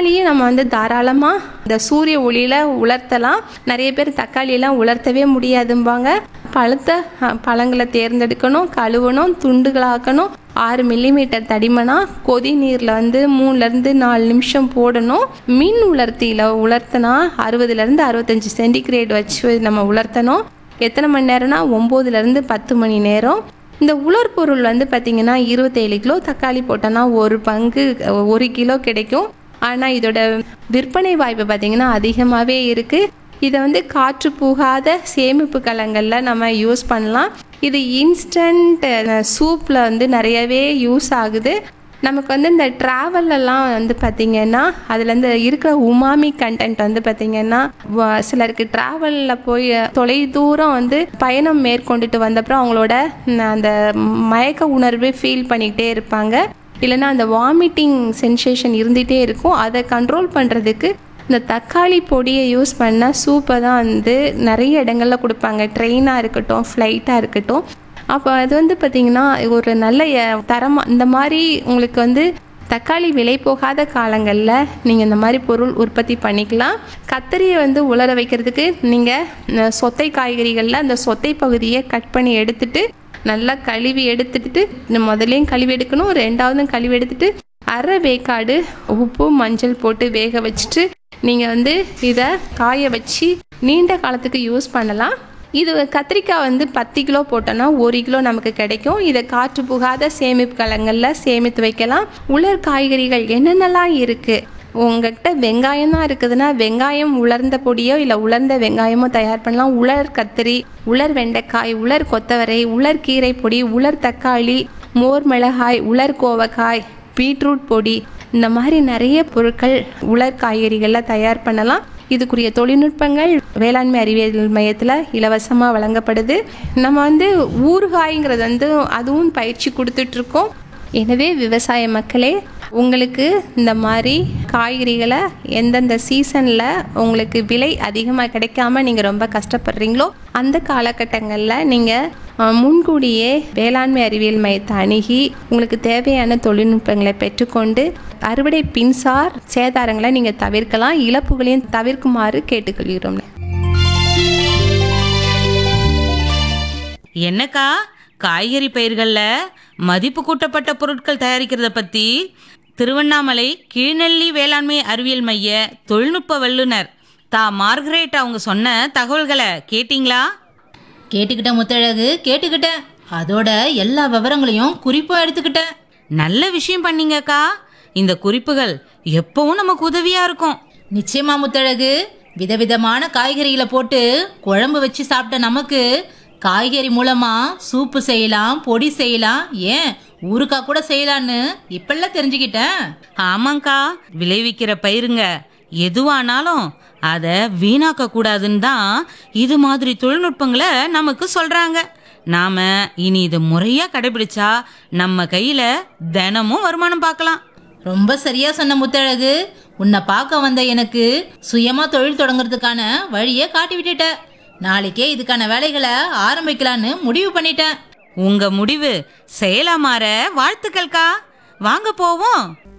தக்காளியை நம்ம வந்து தாராளமாக இந்த சூரிய ஒளியில் உலர்த்தலாம் நிறைய பேர் தக்காளியெல்லாம் உலர்த்தவே முடியாதும்பாங்க பழுத்த அஹ், பழங்களை தேர்ந்தெடுக்கணும் கழுவணும் துண்டுகளாக்கணும் ஆறு மில்லிமீட்டர் தடிமனா கொதி நீரில் வந்து மூணுலேருந்து நாலு நிமிஷம் போடணும் மின் உலர்த்தியில் உலர்த்தினா அறுபதுலேருந்து அறுபத்தஞ்சி சென்டிகிரேட் வச்சு நம்ம உலர்த்தணும் எத்தனை மணி நேரம்னா ஒம்போதுலேருந்து பத்து மணி நேரம் இந்த உலர் பொருள் வந்து பார்த்திங்கன்னா இருபத்தேழு கிலோ தக்காளி போட்டோன்னா ஒரு பங்கு அஹ், ஒரு கிலோ கிடைக்கும் ஆனால் இதோட விற்பனை வாய்ப்பு பார்த்திங்கன்னா அதிகமாகவே இருக்குது இதை வந்து காற்று புகாத சேமிப்பு கலங்களில் நம்ம யூஸ் பண்ணலாம் இது இன்ஸ்டன்ட் சூப்பில் வந்து நிறையவே யூஸ் ஆகுது நமக்கு வந்து இந்த ட்ராவல்லலாம் வந்து பார்த்திங்கன்னா அதில் இந்த இருக்கிற உமாமி கண்டென்ட் வந்து பார்த்திங்கன்னா வ- சிலருக்கு ட்ராவலில் போய் தொலை தூரம் வந்து பயணம் மேற்கொண்டுட்டு வந்தப்புறம் அவங்களோட ம், அந்த மயக்க உணர்வு ஃபீல் பண்ணிக்கிட்டே இருப்பாங்க இல்லைன்னா அந்த வாமிட்டிங் சென்சேஷன் இருந்துகிட்டே இருக்கும் அதை கண்ட்ரோல் பண்ணுறதுக்கு இந்த தக்காளி பொடியை யூஸ் பண்ண சூப்பை தான் வந்து நிறைய இடங்களில் கொடுப்பாங்க ட்ரெயினாக இருக்கட்டும் ஃப்ளைட்டாக இருக்கட்டும் அப்போ அது வந்து பார்த்திங்கன்னா ஒரு நல்ல அஹ், தரமா இந்த மாதிரி உங்களுக்கு வந்து தக்காளி விலை போகாத காலங்களில் நீங்கள் இந்த மாதிரி பொருள் உற்பத்தி பண்ணிக்கலாம் கத்தரியை வந்து உலர வைக்கிறதுக்கு நீங்கள் சொத்தை காய்கறிகளில் அந்த சொத்தை பகுதியை கட் பண்ணி எடுத்துட்டு நல்லா கழுவி எடுத்துட்டு இந்த முதலையும் கழுவி எடுக்கணும் ரெண்டாவதும் கழுவி எடுத்துட்டு அரை வேக்காடு உப்பு மஞ்சள் போட்டு வேக வச்சுட்டு நீங்கள் வந்து இதை காய வச்சு நீண்ட காலத்துக்கு யூஸ் பண்ணலாம் இது கத்திரிக்காய் வந்து பத்து கிலோ போட்டோன்னா ஒரு கிலோ நமக்கு கிடைக்கும் இதை காற்று புகாத சேமிப்பு கலங்களில் சேமித்து வைக்கலாம் உலர் காய்கறிகள் என்னென்னலாம் இருக்குது உங்ககிட்ட வெங்காயம் தான் இருக்குதுன்னா வெங்காயம் உலர்ந்த பொடியோ இல்லை உலர்ந்த வெங்காயமோ தயார் பண்ணலாம் உலர் கத்திரி உலர் வெண்டைக்காய் உலர் கொத்தவரை உலர் கீரை பொடி உலர் தக்காளி மோர் மிளகாய் உலர் கோவக்காய் பீட்ரூட் பொடி இந்த மாதிரி நிறைய பொருட்கள் உலர் காய்கறிகளில் தயார் பண்ணலாம் இதுக்குரிய தொழில்நுட்பங்கள் வேளாண்மை அறிவியல் மையத்தில் இலவசமாக வழங்கப்படுது நம்ம வந்து ஊறுகாய்ங்கிறது வந்து அதுவும் பயிற்சி கொடுத்துட்ருக்கோம் எனவே விவசாய மக்களே உங்களுக்கு இந்த மாதிரி காய்கறிகளை எந்தெந்த சீசனில் உங்களுக்கு விலை அதிகமாக கிடைக்காம நீங்கள் ரொம்ப கஷ்டப்படுறீங்களோ அந்த காலகட்டங்களில் நீங்கள் அஹ், முன்கூடியே வேளாண்மை அறிவியல் மையத்தை அணுகி உங்களுக்கு தேவையான தொழில்நுட்பங்களை பெற்றுக்கொண்டு அறுவடை பின்சார் சேதாரங்களை நீங்கள் தவிர்க்கலாம் இழப்புகளையும் தவிர்க்குமாறு கேட்டுக்கொள்கிறோம் என்னக்கா காய்கறி பயிர்கள்ல மதிப்பு கூட்டப்பட்ட பொருட்கள் தயாரிக்கிறத பத்தி திருவண்ணாமலை கீழ்நெல்லி வேளாண்மை அறிவியல் மைய தொழில்நுட்ப வல்லுனர் தா மார்கரேட் அவங்க சொன்ன தகவல்களை கேட்டிங்களா கேட்டுக்கிட்டேன் முத்தழகு கேட்டுக்கிட்டேன் அதோட எல்லா விவரங்களையும் குறிப்பா எடுத்துக்கிட்டேன் நல்ல விஷயம் பண்ணீங்கக்கா இந்த குறிப்புகள் எப்பவும் நமக்கு உதவியா இருக்கும் நிச்சயமா முத்தழகு விதவிதமான காய்கறிகளை போட்டு குழம்பு வச்சு சாப்பிட்ட நமக்கு காய்கறி மூலமா சூப்பு செய்யலாம் பொடி செய்யலாம் ஏன் ஊறுகாய் கூட செய்யலான்னு இப்பெல்லாம் தெரிஞ்சுக்கிட்டேன் ஆமாங்க்கா விளைவிக்கிற பயிருங்க எதுவானாலும் அதை வீணாக்க கூடாதுன்னு தான் இது மாதிரி தொழில்நுட்பங்களை நமக்கு சொல்றாங்க நாம இனி இதை முறையா கடைபிடிச்சா நம்ம கையில தினமும் வருமானம் பார்க்கலாம் ரொம்ப சரியா சொன்ன முத்தழகு உன்னை பார்க்க வந்த எனக்கு சுயமா தொழில் தொடங்குறதுக்கான வழியை காட்டி விட்டுட்ட நாளைக்கே இதுக்கான வேலைகளை ஆரம்பிக்கலான்னு முடிவு பண்ணிட்டேன் உங்க முடிவு செயலா மாற வாழ்த்துக்கள்க்கா வாங்க போவோம்